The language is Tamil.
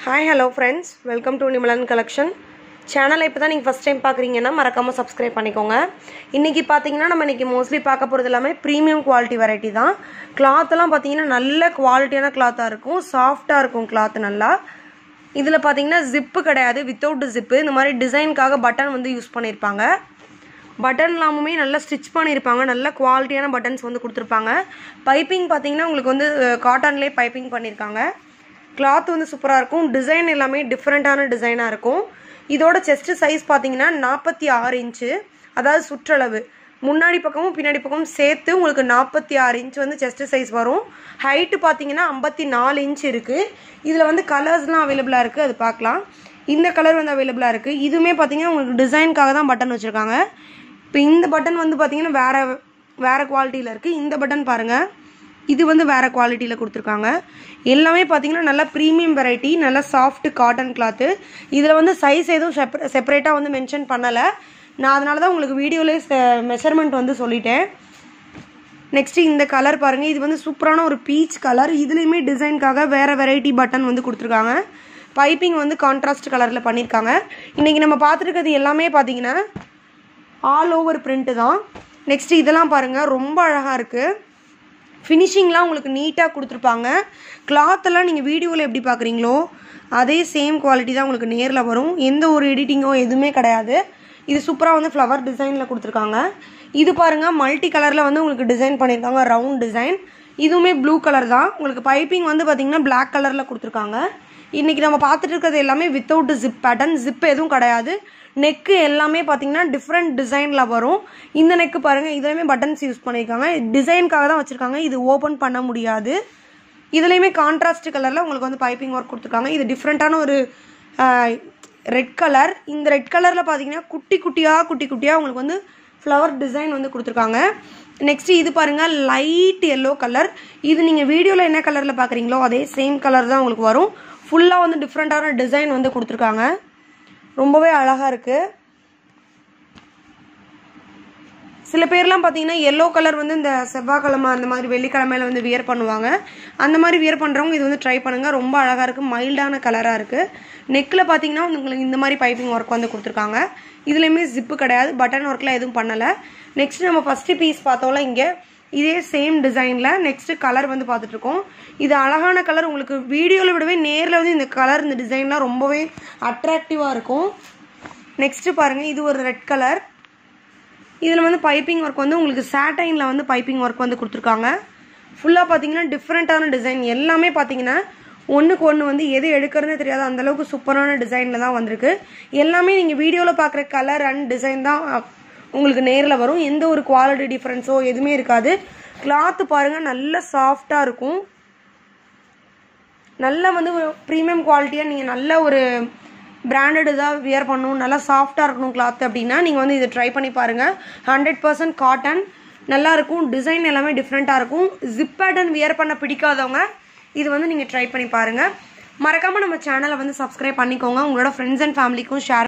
hi hello friends welcome to Nimalan collection சேனலை இப்போ தான் நீங்கள் ஃபஸ்ட் டைம் பார்க்குறீங்கன்னா மறக்காமல் சப்ஸ்கிரைப் பண்ணிக்கோங்க இன்றைக்கி பார்த்தீங்கன்னா நம்ம இன்றைக்கி மோஸ்ட்லி பார்க்க போகிறது எல்லாமே ப்ரீமியம் குவாலிட்டி வெரைட்டி தான் கிளாத்தெல்லாம் பார்த்தீங்கன்னா நல்ல குவாலிட்டியான கிளாத்தாக இருக்கும் சாஃப்டாக இருக்கும் கிளாத் நல்லா இதில் பார்த்தீங்கன்னா ஜிப்பு கிடையாது வித்தவுட் ஜிப்பு இந்த மாதிரி டிசைனுக்காக பட்டன் வந்து யூஸ் பண்ணியிருப்பாங்க பட்டன் எல்லாமுமே நல்லா ஸ்டிச் பண்ணியிருப்பாங்க நல்ல குவாலிட்டியான பட்டன்ஸ் வந்து கொடுத்துருப்பாங்க பைப்பிங் பார்த்தீங்கன்னா உங்களுக்கு வந்து காட்டன்லேயே பைப்பிங் பண்ணியிருக்காங்க கிளாத் வந்து சூப்பராக இருக்கும் டிசைன் எல்லாமே டிஃப்ரெண்ட்டான டிசைனாக இருக்கும் இதோட செஸ்ட் சைஸ் பார்த்தீங்கன்னா நாற்பத்தி ஆறு இன்ச்சு அதாவது சுற்றளவு முன்னாடி பக்கமும் பின்னாடி பக்கமும் சேர்த்து உங்களுக்கு நாற்பத்தி ஆறு இன்ச் வந்து செஸ்ட் சைஸ் வரும் ஹைட்டு பார்த்தீங்கன்னா ஐம்பத்தி நாலு இன்ச் இருக்குது இதில் வந்து கலர்ஸ்லாம் அவைலபிளாக இருக்குது அது பார்க்கலாம் இந்த கலர் வந்து அவைலபிளாக இருக்குது இதுவுமே பார்த்தீங்கன்னா உங்களுக்கு டிசைனுக்காக தான் பட்டன் வச்சுருக்காங்க இப்போ இந்த பட்டன் வந்து பார்த்தீங்கன்னா வேறு வேறு குவாலிட்டியில் இருக்குது இந்த பட்டன் பாருங்கள் இது வந்து வேறு குவாலிட்டியில் கொடுத்துருக்காங்க எல்லாமே பார்த்தீங்கன்னா நல்லா ப்ரீமியம் வெரைட்டி நல்லா சாஃப்ட் காட்டன் கிளாத்து இதில் வந்து சைஸ் எதுவும் செப்பரே செப்பரேட்டாக வந்து மென்ஷன் பண்ணலை நான் அதனால தான் உங்களுக்கு வீடியோலேயே மெஷர்மெண்ட் வந்து சொல்லிட்டேன் நெக்ஸ்ட்டு இந்த கலர் பாருங்கள் இது வந்து சூப்பரான ஒரு பீச் கலர் இதுலேயுமே டிசைனுக்காக வேறு வெரைட்டி பட்டன் வந்து கொடுத்துருக்காங்க பைப்பிங் வந்து கான்ட்ராஸ்ட் கலரில் பண்ணியிருக்காங்க இன்றைக்கி நம்ம பார்த்துருக்கிறது எல்லாமே பார்த்தீங்கன்னா ஆல் ஓவர் பிரிண்ட்டு தான் நெக்ஸ்ட் இதெல்லாம் பாருங்கள் ரொம்ப அழகாக இருக்குது ஃபினிஷிங்லாம் உங்களுக்கு நீட்டாக கொடுத்துருப்பாங்க கிளாத்தெல்லாம் நீங்கள் வீடியோவில் எப்படி பார்க்குறீங்களோ அதே சேம் குவாலிட்டி தான் உங்களுக்கு நேரில் வரும் எந்த ஒரு எடிட்டிங்கோ எதுவுமே கிடையாது இது சூப்பராக வந்து ஃப்ளவர் டிசைனில் கொடுத்துருக்காங்க இது பாருங்கள் மல்டி கலரில் வந்து உங்களுக்கு டிசைன் பண்ணியிருக்காங்க ரவுண்ட் டிசைன் இதுவுமே ப்ளூ கலர் தான் உங்களுக்கு பைப்பிங் வந்து பார்த்திங்கன்னா பிளாக் கலரில் கொடுத்துருக்காங்க இன்றைக்கி நம்ம பார்த்துட்டு இருக்கிறது எல்லாமே வித்தவுட் ஜிப் பேட்டர்ன் ஜிப் எதுவும் கிடையாது நெக்கு எல்லாமே பார்த்தீங்கன்னா டிஃப்ரெண்ட் டிசைனில் வரும் இந்த நெக்கு பாருங்கள் இதுலையுமே பட்டன்ஸ் யூஸ் பண்ணியிருக்காங்க டிசைனுக்காக தான் வச்சுருக்காங்க இது ஓப்பன் பண்ண முடியாது இதுலேயுமே கான்ட்ராஸ்ட் கலரில் உங்களுக்கு வந்து பைப்பிங் ஒர்க் கொடுத்துருக்காங்க இது டிஃப்ரெண்ட்டான ஒரு ரெட் கலர் இந்த ரெட் கலரில் பார்த்தீங்கன்னா குட்டி குட்டியாக குட்டி குட்டியாக உங்களுக்கு வந்து ஃப்ளவர் டிசைன் வந்து கொடுத்துருக்காங்க நெக்ஸ்ட்டு இது பாருங்கள் லைட் எல்லோ கலர் இது நீங்கள் வீடியோவில் என்ன கலரில் பார்க்குறீங்களோ அதே சேம் கலர் தான் உங்களுக்கு வரும் ஃபுல்லாக வந்து டிஃப்ரெண்ட்டான டிசைன் வந்து கொடுத்துருக்காங்க ரொம்பவே அழகாக இருக்குது சில பேர்லாம் பார்த்தீங்கன்னா எல்லோ கலர் வந்து இந்த செவ்வாய்க்கிழமை அந்த மாதிரி வெள்ளிக்கிழமையில வந்து வியர் பண்ணுவாங்க அந்த மாதிரி வியர் பண்ணுறவங்க இது வந்து ட்ரை பண்ணுங்கள் ரொம்ப அழகாக இருக்குது மைல்டான கலராக இருக்குது நெக்கில் பார்த்தீங்கன்னா உங்களுக்கு இந்த மாதிரி பைப்பிங் ஒர்க் வந்து கொடுத்துருக்காங்க இதுலேயுமே ஜிப்பு கிடையாது பட்டன் ஒர்க்கில் எதுவும் பண்ணலை நெக்ஸ்ட் நம்ம ஃபஸ்ட்டு பீஸ் பார்த்தோம்ல இங்கே இதே சேம் டிசைனில் நெக்ஸ்ட்டு கலர் வந்து பார்த்துட்ருக்கோம் இது அழகான கலர் உங்களுக்கு வீடியோவில் விடவே நேரில் வந்து இந்த கலர் இந்த டிசைன்லாம் ரொம்பவே அட்ராக்டிவாக இருக்கும் நெக்ஸ்ட்டு பாருங்கள் இது ஒரு ரெட் கலர் இதில் வந்து பைப்பிங் ஒர்க் வந்து உங்களுக்கு சாட்டைனில் வந்து பைப்பிங் ஒர்க் வந்து கொடுத்துருக்காங்க ஃபுல்லாக பார்த்தீங்கன்னா டிஃப்ரெண்ட்டான டிசைன் எல்லாமே பார்த்தீங்கன்னா ஒன்றுக்கு ஒன்று வந்து எது எடுக்கிறதுனே தெரியாது அந்தளவுக்கு சூப்பரான டிசைனில் தான் வந்திருக்கு எல்லாமே நீங்கள் வீடியோவில் பார்க்குற கலர் அண்ட் டிசைன் தான் உங்களுக்கு நேரில் வரும் எந்த ஒரு குவாலிட்டி டிஃப்ரென்ஸோ எதுவுமே இருக்காது கிளாத்து பாருங்கள் நல்ல சாஃப்டாக இருக்கும் நல்ல வந்து ப்ரீமியம் குவாலிட்டியாக நீங்கள் நல்ல ஒரு பிராண்டட் இதாக வியர் பண்ணணும் நல்லா சாஃப்டாக இருக்கணும் கிளாத் அப்படின்னா நீங்கள் வந்து இதை ட்ரை பண்ணி பாருங்கள் ஹண்ட்ரட் பர்சன்ட் காட்டன் நல்லா இருக்கும் டிசைன் எல்லாமே டிஃப்ரெண்ட்டாக இருக்கும் ஜிப் பேட்டன் வியர் பண்ண பிடிக்காதவங்க இது வந்து நீங்கள் ட்ரை பண்ணி பாருங்கள் மறக்காமல் நம்ம சேனலை வந்து சப்ஸ்கிரைப் பண்ணிக்கோங்க உங்களோட ஃப்ரெண்ட்ஸ் அண்ட் ஃபேமிலிக்கும் ஷேர்